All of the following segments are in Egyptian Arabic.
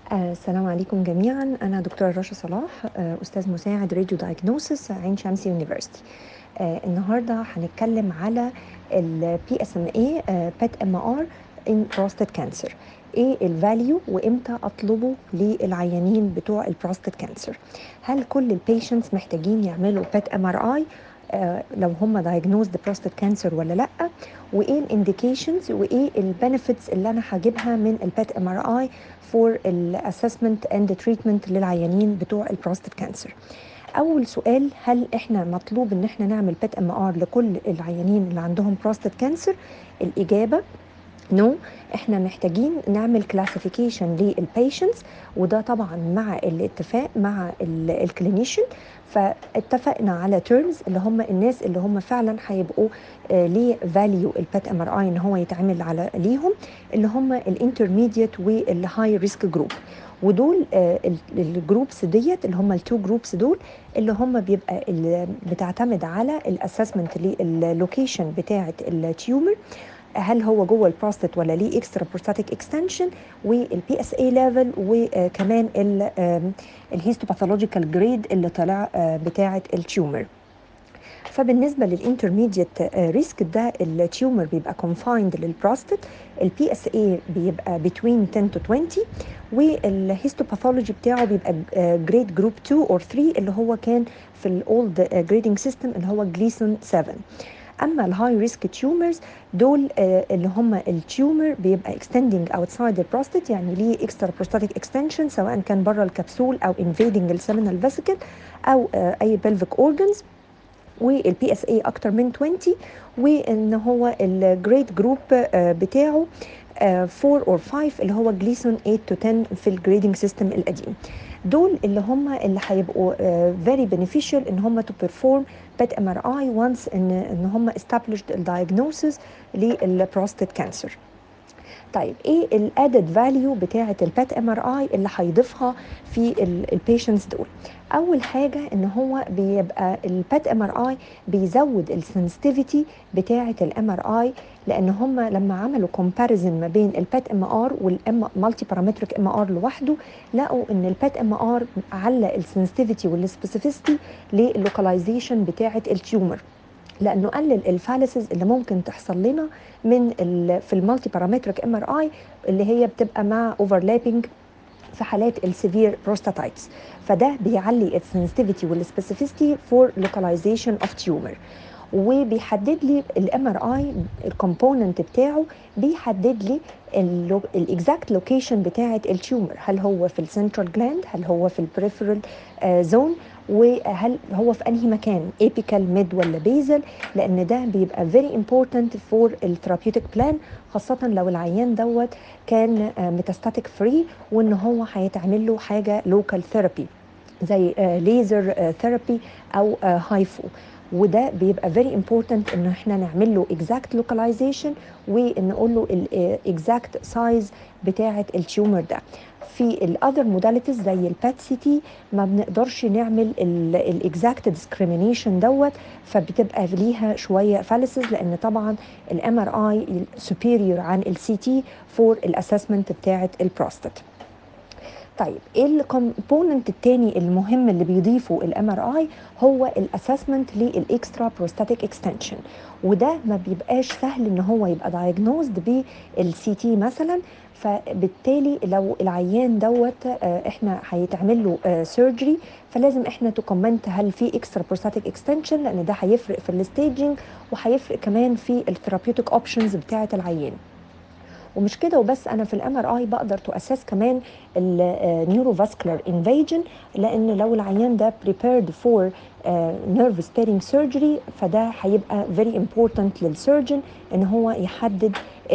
آه، السلام عليكم جميعا أنا دكتورة رشا صلاح آه، أستاذ مساعد راديو دايجنوسيس عين شمس يونيفرسيتي آه، النهارده هنتكلم على ال PSMA PET MR in prostate cancer ايه الفاليو وامتى اطلبه للعيانين بتوع البروستات كانسر هل كل البيشنتس محتاجين يعملوا بيت ام ار اي لو هم دايجنوزد بروستات كانسر ولا لا وايه الانديكيشنز وايه البنفيتس اللي انا هجيبها من البيت ام ار اي فور الاسسمنت اند تريتمنت للعيانين بتوع البروستات كانسر اول سؤال هل احنا مطلوب ان احنا نعمل بيت ام ار لكل العيانين اللي عندهم بروستات كانسر الاجابه نو no. احنا محتاجين نعمل كلاسيفيكيشن للبيشنتس وده طبعا مع الاتفاق مع الكلينيشن فاتفقنا على تيرمز اللي هم الناس اللي هم فعلا هيبقوا آه ليه فاليو البات ام ار اي ان هو يتعمل على ليهم اللي هم الانترميديت والهاي ريسك جروب ودول آه الجروبس ديت اللي هم التو جروبس دول اللي هم بيبقى اللي بتعتمد على الاسسمنت للوكيشن بتاعه التيومر هل هو جوه البروستات ولا ليه اكسترا بروستاتيك اكستنشن والبي اس اي ليفل وكمان الهيستوباثولوجيكال جريد اللي طلع بتاعه التيومر فبالنسبه للانترميديت ريسك ده التيومر بيبقى كونفايند للبروستات البي اس اي بيبقى بين 10 تو 20 والهيستوباثولوجي بتاعه بيبقى جريد جروب 2 اور 3 اللي هو كان في الاولد جريدنج سيستم اللي هو جليسون 7 اما الهاي ريسك تيومرز دول آه اللي هم التيومر بيبقى اكستندنج اوتسايد البروستات يعني ليه اكسترا بروستاتيك اكستنشن سواء كان بره الكبسول او انفيدنج السيمينال فيسيكل او آه اي بلفيك اورجنز والبي اس اي اكتر من 20 وان هو الجريد جروب آه بتاعه 4 اور 5 اللي هو جليسون 8 تو 10 في الجريدنج سيستم القديم دول اللي هم اللي هيبقوا فيري uh, beneficial ان هم تو بيرفورم بات ام ار اي وانس ان ان هم established الدايجنوسيس للبروستات كانسر طيب ايه الادد فاليو بتاعه البات ام ار اي اللي هيضيفها في البيشنتس دول اول حاجه ان هو بيبقى البات ام ار اي بيزود السنسيتيفيتي بتاعه الام ار اي لان هم لما عملوا كومباريزن ما بين البات ام ار والام مالتي بارامتريك ام ار لوحده لقوا ان البات ام ار على السنسيتيفيتي والسبيسيفيستي للوكاليزيشن بتاعه التيومر لانه قلل الفالسز اللي ممكن تحصل لنا من في المالتي بارامتريك ام ار اي اللي هي بتبقى مع اوفرلابنج في حالات السيفير بروستاتايتس فده بيعلي السنسيتيفيتي والسبيسيفيستي فور لوكاليزيشن اوف تيومر وبيحدد لي الام ار اي الكومبوننت بتاعه بيحدد لي الاكزاكت لوكيشن بتاعه التيومر هل هو في السنترال جلاند هل هو في البريفرال زون وهل هو في انهي مكان ايبيكال ميد ولا بيزل لان ده بيبقى فيري امبورتنت فور الثيرابيوتيك بلان خاصه لو العيان دوت كان ميتاستاتيك فري وان هو هيتعمل له حاجه لوكال ثيرابي زي ليزر ثيرابي او هايفو وده بيبقى فيري امبورتنت ان احنا نعمل له اكزاكت لوكاليزيشن ونقول له الاكزاكت سايز بتاعه التيومر ده في الاذر موداليتيز زي البات سي تي ما بنقدرش نعمل الاكزاكت ديسكريميشن دوت فبتبقى ليها شويه فالسز لان طبعا الام ار اي سوبيريور عن السي تي فور الاسسمنت بتاعه البروستات طيب ايه الكومبوننت الثاني المهم اللي بيضيفه الام ار اي هو الاسسمنت للاكسترا بروستاتيك اكستنشن وده ما بيبقاش سهل ان هو يبقى دايجنوزد بالسي تي مثلا فبالتالي لو العيان دوت احنا هيتعمل له سيرجري فلازم احنا تكومنت هل في اكسترا بروستاتيك اكستنشن لان ده هيفرق في الستيجنج وهيفرق كمان في الثيرابيوتيك اوبشنز بتاعه العيان ومش كده وبس انا في الام ار اي بقدر تو اساس كمان النيوروفاسكولار انفيجن لان لو العيان ده بريبيرد فور نيرف سبيرنج سيرجري فده هيبقى فيري امبورتنت للسيرجن ان هو يحدد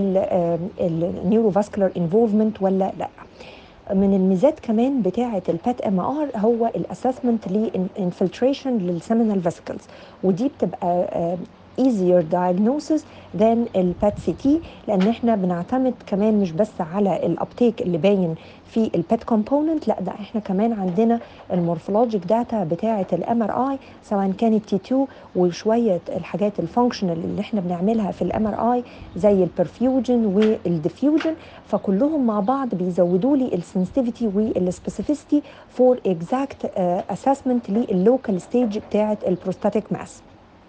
النيوروفاسكولار انفولفمنت ولا لا من الميزات كمان بتاعه البات ام ار هو الاسسمنت للانفلتريشن للسيمينال فيسيكلز ودي بتبقى easier diagnosis than البات سي تي لان احنا بنعتمد كمان مش بس على الابتيك اللي باين في البات كومبوننت لا ده احنا كمان عندنا المورفولوجيك داتا بتاعه الام ار اي سواء كانت تي 2 وشويه الحاجات الفانكشنال اللي احنا بنعملها في الام ار اي زي البرفيوجن والديفيوجن فكلهم مع بعض بيزودوا لي السنسيتيفيتي والسبيسيفيستي فور اكزاكت اسسمنت لللوكال ستيج بتاعه البروستاتيك ماس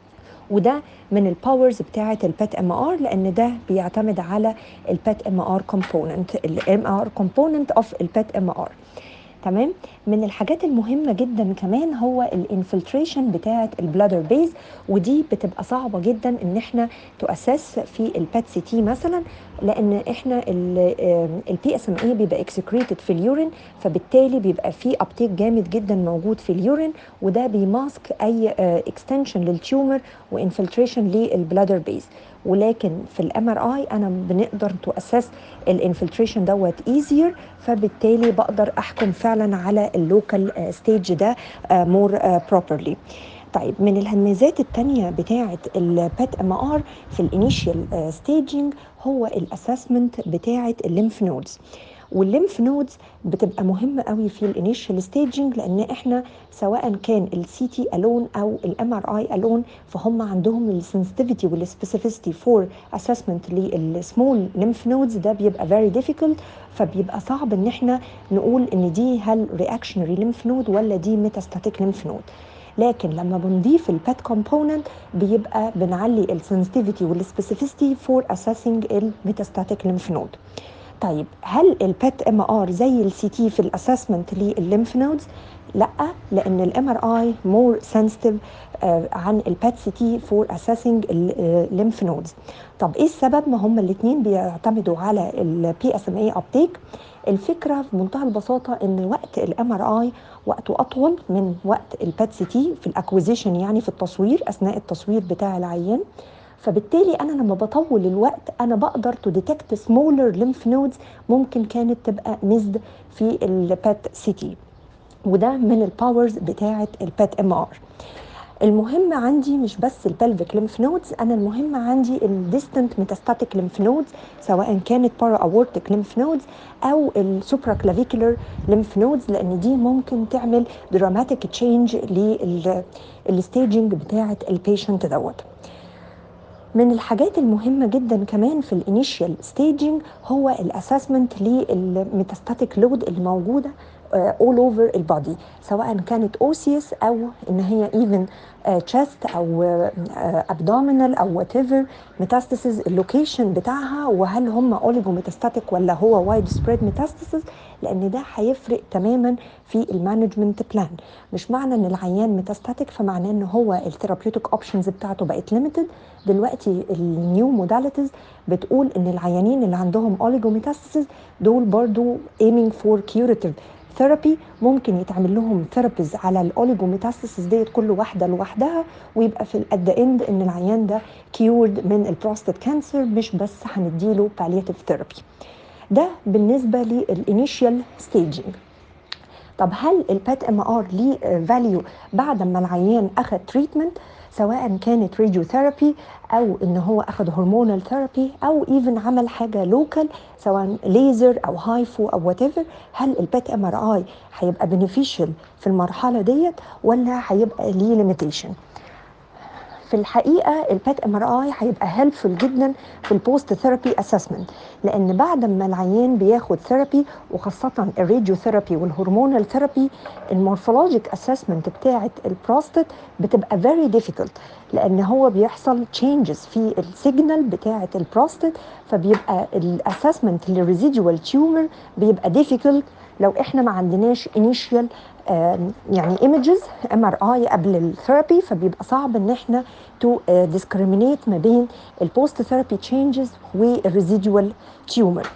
وده من الباورز بتاعه البات ام ار لان ده بيعتمد على البات ام ار كومبوننت الام ار كومبوننت اوف البات ام ار تمام من الحاجات المهمه جدا كمان هو الانفلتريشن بتاعه البلادر بيز ودي بتبقى صعبه جدا ان احنا تؤسس في البات سي تي مثلا لان احنا البي اس ام اي بيبقى اكسكريتد في اليورين فبالتالي بيبقى في ابتيك جامد جدا موجود في اليورين وده بيماسك اي اكستنشن للتيومر وانفلتريشن للبلادر بيز ولكن في الام ار اي انا بنقدر تؤسس الانفلتريشن دوت ايزير فبالتالي بقدر احكم فعلا على اللوكال ستيج ده مور بروبرلي طيب من الميزات التانية بتاعة البات ام ار في الانيشيال ستيجنج هو الاسسمنت بتاعة الليمف نودز والليمف نودز بتبقى مهمه قوي في الانيشال ستيجنج لان احنا سواء كان السي تي الون او الام ار اي الون فهم عندهم السنسيتيفيتي والسبيسيفيستي فور اسسمنت للسمول ليمف نودز ده بيبقى فيري ديفيكولت فبيبقى صعب ان احنا نقول ان دي هل رياكشنري ليمف نود ولا دي ميتاستاتيك ليمف نود لكن لما بنضيف البات كومبوننت بيبقى بنعلي السنسيتيفيتي والسبيسيفيستي فور اسيسنج الميتاستاتيك ليمف نود طيب هل البات ام ار زي السي تي في الاسسمنت للليمف نودز لا لان الام ار اي مور سنسيتيف عن البات سي تي فور اسيسنج الليمف نودز طب ايه السبب ما هم الاثنين بيعتمدوا على البي اس ام اي ابتيك الفكره في منتهى البساطه ان وقت الام ار اي وقته اطول من وقت البات سي تي في الاكوزيشن يعني في التصوير اثناء التصوير بتاع العيان فبالتالي انا لما بطول الوقت انا بقدر تو ديتكت سمولر ليمف نودز ممكن كانت تبقى مزد في البات سي تي وده من الباورز بتاعه البات ام ار المهم عندي مش بس البلفيك ليمف نودز انا المهم عندي الديستنت ميتاستاتيك ليمف نودز سواء كانت بارا اورتيك ليمف نودز او السوبرا كلافيكولر ليمف نودز لان دي ممكن تعمل دراماتيك تشينج للستيجنج بتاعه البيشنت دوت من الحاجات المهمه جدا كمان في الانيشيال ستيجنج هو الاسسمنت للميتاستاتيك لود الموجوده اول اوفر البادي سواء كانت اوسيوس او ان هي ايفن تشست او ابدومينال او وات ايفر ميتاستاسيز اللوكيشن بتاعها وهل هم اوليجو ميتاستاتيك ولا هو وايد سبريد ميتاستاسيز لان ده هيفرق تماما في المانجمنت بلان مش معنى ان العيان ميتاستاتيك فمعناه ان هو الثيرابيوتيك اوبشنز بتاعته بقت ليميتد دلوقتي النيو موداليتيز بتقول ان العيانين اللي عندهم اوليجو ميتاستاسيز دول برضو aiming for curative ثيرابي ممكن يتعمل لهم ثيرابيز على الاوليجوميتاستاسيس ديت كل واحده لوحدها ويبقى في ات ذا اند ان العيان ده كيورد من البروستات كانسر مش بس هنديله بالياتيف ثيرابي ده بالنسبه للانيشيال ستيجنج طب هل البات ام ار ليه فاليو بعد ما العيان اخذ تريتمنت سواء كانت راديو ثيرابي او ان هو اخذ هرمونال ثيرابي او ايفن عمل حاجه لوكال سواء ليزر او هايفو او وات ايفر هل البات ام ار اي هيبقى بنفيشال في المرحله ديت ولا هيبقى ليه ليميتيشن في الحقيقه البات ام ار اي هيبقى هيلبفول جدا في البوست ثيرابي اسسمنت لان بعد ما العيان بياخد ثيرابي وخاصه الراديو ثيرابي والهرمونال ثيرابي المورفولوجيك اسسمنت بتاعه البروستات بتبقى فيري ديفيكولت لان هو بيحصل تشينجز في السيجنال بتاعه البروستات فبيبقى الاسسمنت للريزيدوال تيومر بيبقى ديفيكولت لو احنا ما عندناش انيشيال يعني ايمجز ام ار اي قبل الثيرابي فبيبقى صعب ان احنا تو ديسكريمينيت ما بين البوست ثيرابي تشينجز والريزيدوال تيومر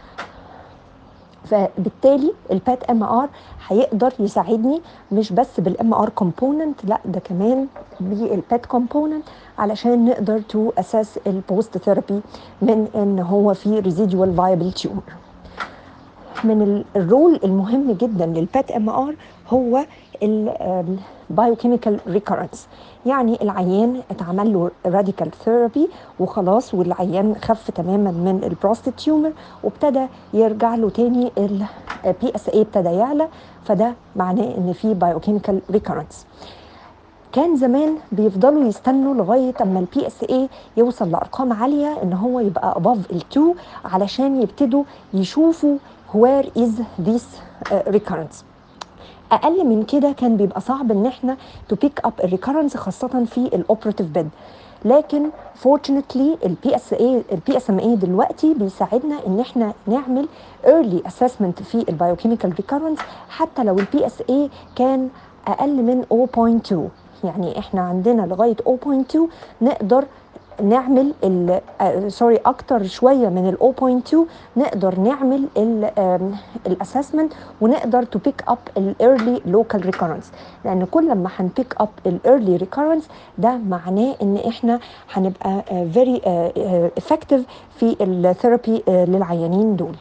فبالتالي البات ام ار هيقدر يساعدني مش بس بالام ار كومبوننت لا ده كمان بالبات كومبوننت علشان نقدر تو اساس البوست ثيرابي من ان هو في ريزيدوال فايبل تيومر من الرول المهم جدا للبات ام ار هو البايوكيميكال ريكورنس يعني العيان اتعمل له راديكال ثيرابي وخلاص والعيان خف تماما من البروستات تيومر وابتدى يرجع له تاني البي اس اي ابتدى يعلى فده معناه ان في بايوكيميكال ريكورنس كان زمان بيفضلوا يستنوا لغايه اما البي اس اي يوصل لارقام عاليه ان هو يبقى above ال2 علشان يبتدوا يشوفوا where is this uh, recurrence اقل من كده كان بيبقى صعب ان احنا تو بيك اب الريكرنس خاصه في الاوبراتيف بيد لكن fortunately البي اس اي البي اس ام اي دلوقتي بيساعدنا ان احنا نعمل early assessment في البايوكيميكال ريكرنس حتى لو البي اس اي كان اقل من 0.2 يعني احنا عندنا لغايه 0.2 نقدر نعمل سوري اكتر شويه من ال 0.2 نقدر نعمل الاسسمنت ونقدر تو بيك اب الايرلي لوكال ريكورنس لان كل ما هنبيك اب الايرلي ريكورنس ده معناه ان احنا هنبقى فيري افكتيف في الثيرابي للعيانين دول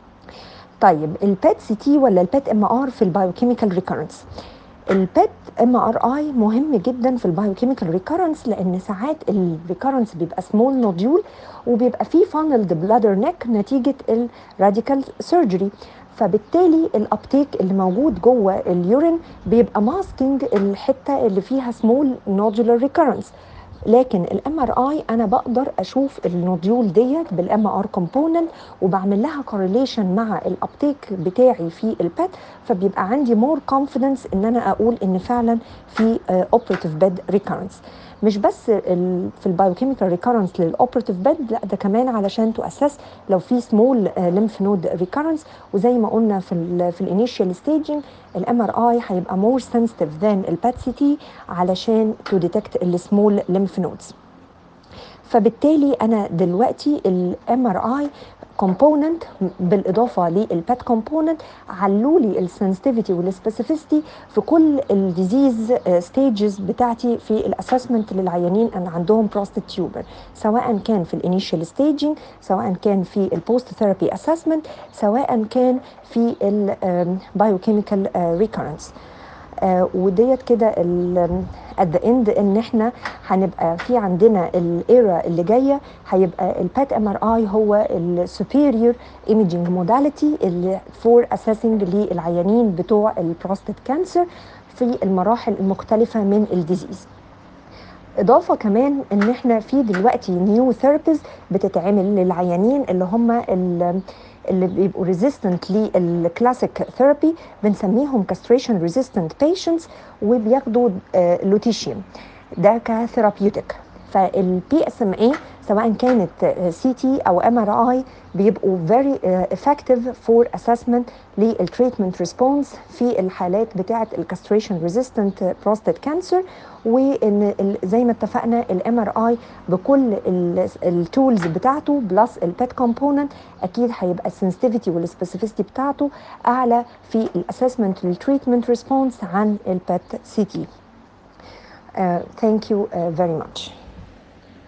طيب البات سي تي ولا البات ام ار في البايوكيميكال ريكورنس البيت ام ار اي مهم جدا في البايوكيميكال ريكورنس لان ساعات الريكورنس بيبقى سمول نوديول وبيبقى فيه فانلد بلادر نيك نتيجه الراديكال سيرجري فبالتالي الابتيك اللي موجود جوه اليورين بيبقى ماسكينج الحته اللي فيها سمول نودولار ريكورنس لكن الام ار اي انا بقدر اشوف النوديول ديت بالام ار كومبوننت وبعمل لها كورليشن مع الابتيك بتاعي في البات فبيبقى عندي مور كونفيدنس ان انا اقول ان فعلا في اوبراتيف بيد ريكورنس مش بس في البايوكيميكال ريكورنس للاوبراتيف بيد لا ده كمان علشان تو اسس لو في سمول ليمف نود ريكورنس وزي ما قلنا في ال في الانيشال ستيجنج الام ار اي هيبقى مور سنسيتيف ذان البات سي تي علشان تو ديتكت السمول ليمف نودز فبالتالي انا دلوقتي الام ار اي كومبوننت بالاضافه للبات كومبوننت علوا لي السنسيتيفيتي والسبيسيفيستي في كل الديزيز ستيجز بتاعتي في الاسسمنت للعيانين ان عندهم بروستات تيوبر سواء كان في الانيشال ستيجنج سواء كان في البوست ثيرابي اسسمنت سواء كان في البايوكيميكال ريكورنس آه وديت كده ات ذا اند ان احنا هنبقى في عندنا الايرا اللي جايه هيبقى البات ام ار اي هو السوبيريور ايميجينج موداليتي اللي فور اسيسنج للعيانين بتوع البروستات كانسر في المراحل المختلفه من الديزيز اضافه كمان ان احنا في دلوقتي نيو ثيرابيز بتتعمل للعيانين اللي هم اللي بيبقوا ريزيستنت للكلاسيك ثيرابي بنسميهم كاستريشن ريزيستنت بيشنتس وبياخدوا لوتيشيوم ده كثيرابيوتيك فالبي اس ام اي سواء كانت سي تي او ام ار اي بيبقوا very effective for assessment للتريتمنت ريسبونس في الحالات بتاعه الكاستريشن ريزيستنت بروستات كانسر وان زي ما اتفقنا الام ار اي بكل التولز بتاعته بلس البات كومبوننت اكيد هيبقى السنسيتيفيتي والسبيسيفيستي بتاعته اعلى في الاسسمنت للتريتمنت ريسبونس عن البات سي تي ثانك يو فيري ماتش